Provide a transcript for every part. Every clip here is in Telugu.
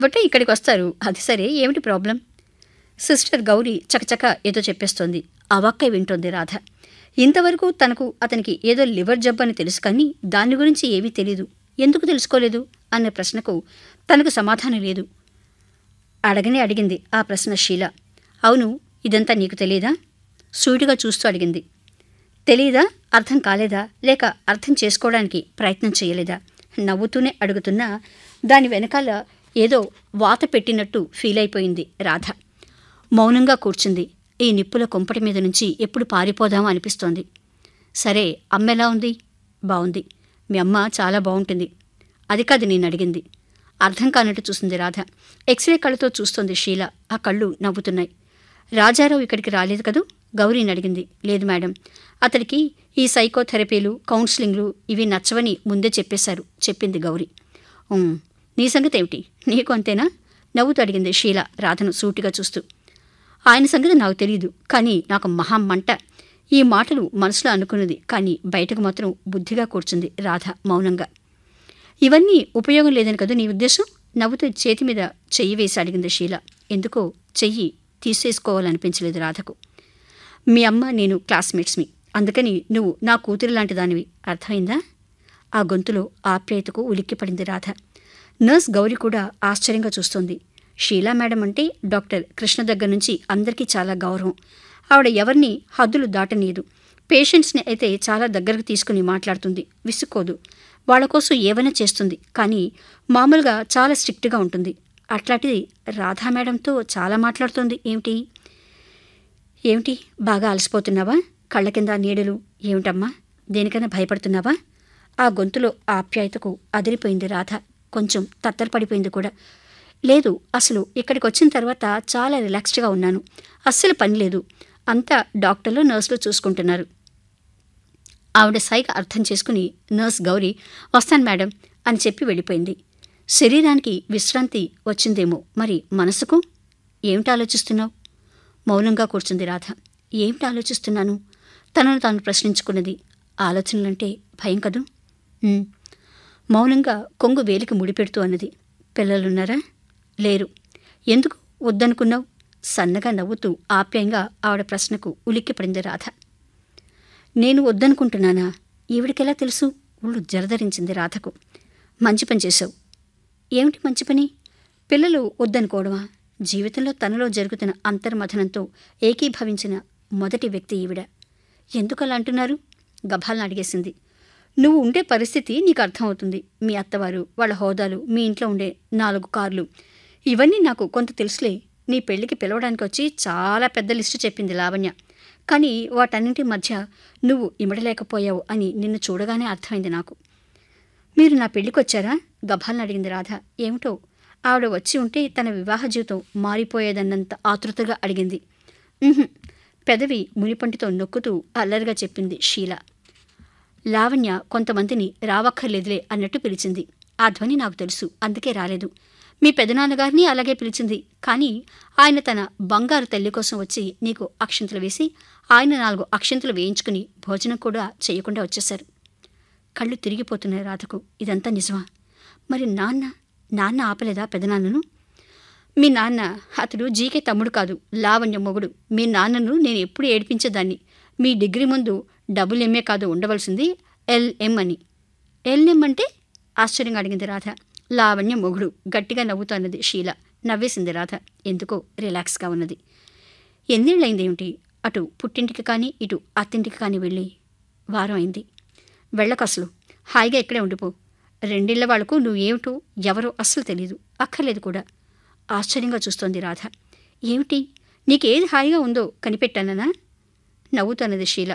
బట్ ఇక్కడికి వస్తారు అది సరే ఏమిటి ప్రాబ్లం సిస్టర్ గౌరీ చకచక ఏదో చెప్పేస్తోంది అవాక్కై వింటోంది రాధ ఇంతవరకు తనకు అతనికి ఏదో లివర్ జబ్బు అని తెలుసు కానీ దాని గురించి ఏమీ తెలీదు ఎందుకు తెలుసుకోలేదు అన్న ప్రశ్నకు తనకు సమాధానం లేదు అడగనే అడిగింది ఆ ప్రశ్న షీల అవును ఇదంతా నీకు తెలియదా సూటిగా చూస్తూ అడిగింది తెలీదా అర్థం కాలేదా లేక అర్థం చేసుకోవడానికి ప్రయత్నం చేయలేదా నవ్వుతూనే అడుగుతున్నా దాని వెనకాల ఏదో వాత పెట్టినట్టు ఫీల్ అయిపోయింది రాధ మౌనంగా కూర్చుంది ఈ నిప్పుల కుంపటి మీద నుంచి ఎప్పుడు పారిపోదామో అనిపిస్తోంది సరే అమ్మ ఎలా ఉంది బాగుంది మీ అమ్మ చాలా బాగుంటుంది అది కాదు నేను అడిగింది అర్థం కానట్టు చూస్తుంది రాధ ఎక్స్రే కళ్ళతో చూస్తోంది షీల ఆ కళ్ళు నవ్వుతున్నాయి రాజారావు ఇక్కడికి రాలేదు కదూ గౌరీని అడిగింది లేదు మేడం అతడికి ఈ సైకోథెరపీలు కౌన్సిలింగ్లు ఇవి నచ్చవని ముందే చెప్పేశారు చెప్పింది గౌరీ "ఉమ్, నీ సంగతి ఏమిటి నీకు అంతేనా నవ్వుతూ అడిగింది షీల రాధను సూటిగా చూస్తూ ఆయన సంగతి నాకు తెలియదు కానీ నాకు మహా మంట ఈ మాటలు మనసులో అనుకున్నది కానీ బయటకు మాత్రం బుద్ధిగా కూర్చుంది రాధ మౌనంగా ఇవన్నీ ఉపయోగం లేదని కదా నీ ఉద్దేశం నవ్వుతూ చేతి మీద చెయ్యి వేసి అడిగింది షీల ఎందుకో చెయ్యి తీసేసుకోవాలనిపించలేదు రాధకు మీ అమ్మ నేను క్లాస్మేట్స్మి అందుకని నువ్వు నా కూతురు లాంటి దానివి అర్థమైందా ఆ గొంతులో ఆప్యాయతకు ఉలిక్కిపడింది రాధ నర్స్ గౌరి కూడా ఆశ్చర్యంగా చూస్తోంది షీలా మేడం అంటే డాక్టర్ కృష్ణ దగ్గర నుంచి అందరికీ చాలా గౌరవం ఆవిడ ఎవరిని హద్దులు దాటనీయదు పేషెంట్స్ని అయితే చాలా దగ్గరకు తీసుకుని మాట్లాడుతుంది విసుక్కోదు వాళ్ళ కోసం ఏవైనా చేస్తుంది కానీ మామూలుగా చాలా స్ట్రిక్ట్గా ఉంటుంది అట్లాంటిది రాధా మేడంతో చాలా మాట్లాడుతోంది ఏమిటి ఏమిటి బాగా అలసిపోతున్నావా కళ్ళ కింద నీడలు ఏమిటమ్మా దేనికైనా భయపడుతున్నావా ఆ గొంతులో ఆప్యాయతకు అదిరిపోయింది రాధ కొంచెం తత్తరపడిపోయింది కూడా లేదు అసలు ఇక్కడికి వచ్చిన తర్వాత చాలా రిలాక్స్డ్గా ఉన్నాను అస్సలు పని లేదు అంతా డాక్టర్లు నర్సులు చూసుకుంటున్నారు ఆవిడ సైగ అర్థం చేసుకుని నర్స్ గౌరీ వస్తాను మేడం అని చెప్పి వెళ్ళిపోయింది శరీరానికి విశ్రాంతి వచ్చిందేమో మరి మనసుకు ఏమిటి ఆలోచిస్తున్నావు మౌనంగా కూర్చుంది రాధ ఏమిటి ఆలోచిస్తున్నాను తనను తాను ప్రశ్నించుకున్నది ఆలోచనలంటే భయం కదూ "ఉమ్." మౌనంగా కొంగు వేలికి ముడిపెడుతూ అన్నది పిల్లలున్నారా లేరు ఎందుకు వద్దనుకున్నావు సన్నగా నవ్వుతూ ఆప్యాయంగా ఆవిడ ప్రశ్నకు ఉలిక్కిపడింది రాధ నేను వద్దనుకుంటున్నానా ఈవిడికెలా తెలుసు ఒళ్ళు జరదరించింది రాధకు మంచి పని చేశావు ఏమిటి మంచి పని పిల్లలు వద్దనుకోవడమా జీవితంలో తనలో జరుగుతున్న అంతర్మథనంతో ఏకీభవించిన మొదటి వ్యక్తి ఈవిడ ఎందుకలా అంటున్నారు గభాలను అడిగేసింది నువ్వు ఉండే పరిస్థితి నీకు అర్థమవుతుంది మీ అత్తవారు వాళ్ళ హోదాలు మీ ఇంట్లో ఉండే నాలుగు కార్లు ఇవన్నీ నాకు కొంత తెలుసులే నీ పెళ్లికి పిలవడానికి వచ్చి చాలా పెద్ద లిస్టు చెప్పింది లావణ్య కానీ వాటన్నింటి మధ్య నువ్వు ఇమడలేకపోయావు అని నిన్ను చూడగానే అర్థమైంది నాకు మీరు నా పెళ్లికి వచ్చారా గభాలను అడిగింది రాధ ఏమిటో ఆవిడ వచ్చి ఉంటే తన వివాహ జీవితం మారిపోయేదన్నంత ఆతృతగా అడిగింది "ఉహుం." పెదవి మునిపంటితో నొక్కుతూ అల్లరిగా చెప్పింది షీల లావణ్య కొంతమందిని రావక్కర్లేదులే అన్నట్టు పిలిచింది ఆ ధ్వని నాకు తెలుసు అందుకే రాలేదు మీ పెదనాన్నగారిని అలాగే పిలిచింది కానీ ఆయన తన బంగారు తల్లి కోసం వచ్చి నీకు అక్షంతలు వేసి ఆయన నాలుగు అక్షంతలు వేయించుకుని భోజనం కూడా చేయకుండా వచ్చేశారు కళ్ళు తిరిగిపోతున్నాయి రాధకు ఇదంతా నిజమా మరి నాన్న నాన్న ఆపలేదా పెదనాన్నను మీ నాన్న అతడు జీకే తమ్ముడు కాదు లావణ్య మొగుడు మీ నాన్నను నేను ఎప్పుడు ఏడిపించేదాన్ని మీ డిగ్రీ ముందు డబుల్ ఎంఏ కాదు ఉండవలసింది ఎల్ఎం అని ఎల్ఎం అంటే ఆశ్చర్యంగా అడిగింది రాధ లావణ్య మొగుడు గట్టిగా నవ్వుతోన్నది షీల నవ్వేసింది రాధ ఎందుకో రిలాక్స్గా ఉన్నది ఎన్నేళ్ళైంది ఏమిటి అటు పుట్టింటికి కానీ ఇటు అత్తింటికి కానీ వెళ్ళి వారం అయింది వెళ్ళకసలు హాయిగా ఇక్కడే ఉండిపో రెండిళ్ల వాళ్లకు నువ్వేమిటో ఎవరో అస్సలు తెలీదు అక్కర్లేదు కూడా ఆశ్చర్యంగా చూస్తోంది రాధ ఏమిటి నీకేది హాయిగా ఉందో కనిపెట్టాననా నవ్వుతున్నది షీల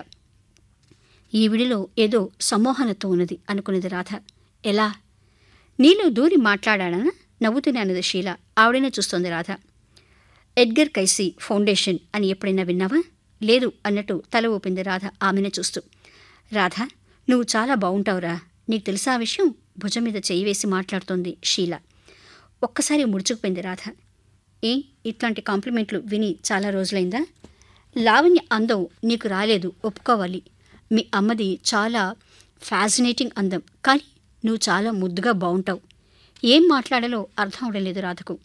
ఈ విడిలో ఏదో సమ్మోహనత్వం ఉన్నది అనుకున్నది రాధ ఎలా నీలో దూరి మాట్లాడానా నవ్వుతూనే అన్నది షీల ఆవిడనే చూస్తోంది రాధ ఎడ్గర్ కైసీ ఫౌండేషన్ అని ఎప్పుడైనా విన్నావా లేదు అన్నట్టు తల ఊపింది రాధ ఆమెనే చూస్తూ రాధ నువ్వు చాలా బాగుంటావురా నీకు తెలుసా ఆ విషయం భుజం మీద చేయి వేసి మాట్లాడుతోంది షీల ఒక్కసారి ముడుచుకుపోయింది రాధ ఏ ఇట్లాంటి కాంప్లిమెంట్లు విని చాలా రోజులైందా లావణ్య అందం నీకు రాలేదు ఒప్పుకోవాలి మీ అమ్మది చాలా ఫ్యాసినేటింగ్ అందం కానీ నువ్వు చాలా ముద్దుగా బాగుంటావు ఏం మాట్లాడాలో అర్థం అవడం లేదు రాధకు